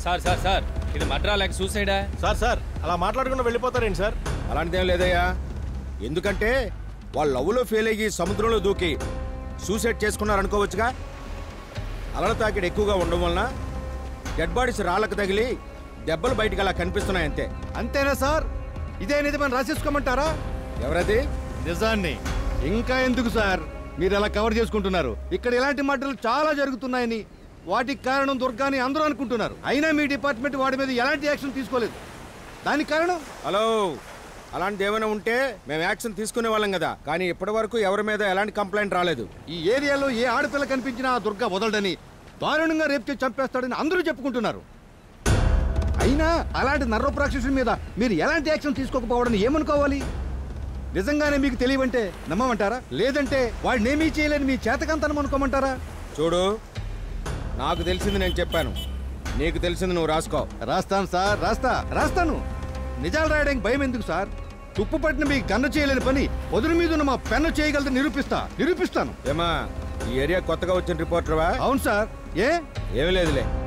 sir sir sir ఇది మడ్రా లేక సూసైడా sir sir అలా మాట్లాడకుండా వెళ్ళిపోతారేంటి సార్ అలాంటిదేం లేదయ్యా ఎందుకంటే వాళ్ళు లవ్లో ఫెయిల్ అయ్యి సముద్రంలో దూకి సూసైడ్ చేసుకున్నారు అనుకోవచ్చుగా అలల తాకిడి ఎక్కువగా ఉండడం వలన డెడ్ బాడీస్ రాళ్ళకు తగిలి దెబ్బలు బయటికి అలా కనిపిస్తున్నాయి అంతే అంతేనా సార్ ఇదే నిజమని రాసేసుకోమంటారా ఎవరది నిజాన్ని ఇంకా ఎందుకు సార్ మీరు ఎలా కవర్ చేసుకుంటున్నారు ఇక్కడ ఇలాంటి మడ్డలు చాలా జరుగుతున్నాయని వాటికి కారణం దుర్గాని అందరూ అనుకుంటున్నారు అయినా మీ డిపార్ట్మెంట్ వాడి మీద ఎలాంటి యాక్షన్ తీసుకోలేదు దానికి కారణం హలో అలాంటిది ఏమైనా ఉంటే మేము యాక్షన్ తీసుకునే వాళ్ళం కదా కానీ ఇప్పటి వరకు ఎవరి మీద ఎలాంటి కంప్లైంట్ రాలేదు ఈ ఏరియాలో ఏ ఆడపిల్ల కనిపించినా ఆ దుర్గా వదలడని దారుణంగా రేపు చేసి చంపేస్తాడని అందరూ చెప్పుకుంటున్నారు అయినా అలాంటి నర్రపు రాక్షసుడి మీద మీరు ఎలాంటి యాక్షన్ తీసుకోకపోవడం ఏమనుకోవాలి నిజంగానే మీకు తెలియవంటే నమ్మమంటారా లేదంటే వాడిని ఏమీ చేయలేని మీ చేతకంతనం అనుకోమంటారా చూడు నాకు తెలిసింది నేను చెప్పాను నీకు తెలిసింది నువ్వు రాసుకో రాస్తాను సార్ రాస్తా రాస్తాను నిజాలు రాయడానికి భయం ఎందుకు సార్ తుప్పు పట్టిన మీ గన్ను చేయలేని పని వదులు మీద ఉన్న మా పెన్ను చేయగలదు నిరూపిస్తా నిరూపిస్తాను ఏమా ఈ ఏరియా కొత్తగా వచ్చిన రిపోర్టర్వా అవును సార్ ఏ ఏమీ లేదులే